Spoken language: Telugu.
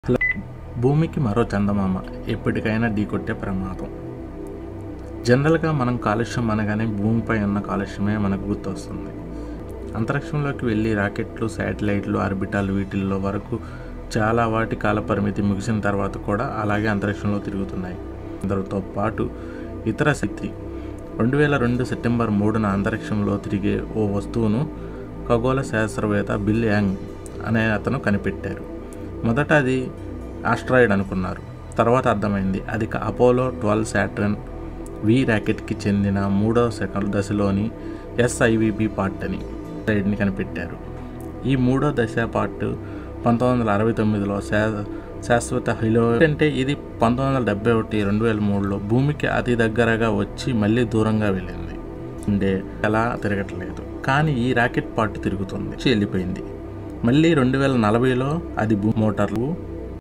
భూమికి మరో చందమామ ఎప్పటికైనా ఢీకొట్టే ప్రమాదం జనరల్గా మనం కాలుష్యం అనగానే భూమిపై ఉన్న కాలుష్యమే మనకు గుర్తొస్తుంది అంతరిక్షంలోకి వెళ్ళి రాకెట్లు శాటిలైట్లు ఆర్బిటాల్ వీటిల్లో వరకు చాలా వాటి కాల పరిమితి ముగిసిన తర్వాత కూడా అలాగే అంతరిక్షంలో తిరుగుతున్నాయి అందరితో పాటు ఇతర శక్తి రెండు వేల రెండు సెప్టెంబర్ మూడున అంతరిక్షంలో తిరిగే ఓ వస్తువును ఖగోళ శాస్త్రవేత్త బిల్ యాంగ్ అనే అతను కనిపెట్టారు మొదట అది ఆస్ట్రాయిడ్ అనుకున్నారు తర్వాత అర్థమైంది అది అపోలో ట్వెల్వ్ శాటర్న్ వి ర్యాకెట్కి చెందిన మూడవ సెకండ్ దశలోని ఎస్ఐవిబి పార్ట్ అని ని కనిపెట్టారు ఈ మూడో దశ పార్ట్ పంతొమ్మిది వందల అరవై తొమ్మిదిలో శా శాశ్వత హైలో అంటే ఇది పంతొమ్మిది వందల డెబ్బై ఒకటి రెండు వేల మూడులో భూమికి అతి దగ్గరగా వచ్చి మళ్ళీ దూరంగా వెళ్ళింది అంటే ఎలా తిరగట్లేదు కానీ ఈ రాకెట్ పార్ట్ తిరుగుతుంది వెళ్ళిపోయింది మళ్ళీ రెండు వేల నలభైలో అది భూ మోటార్లు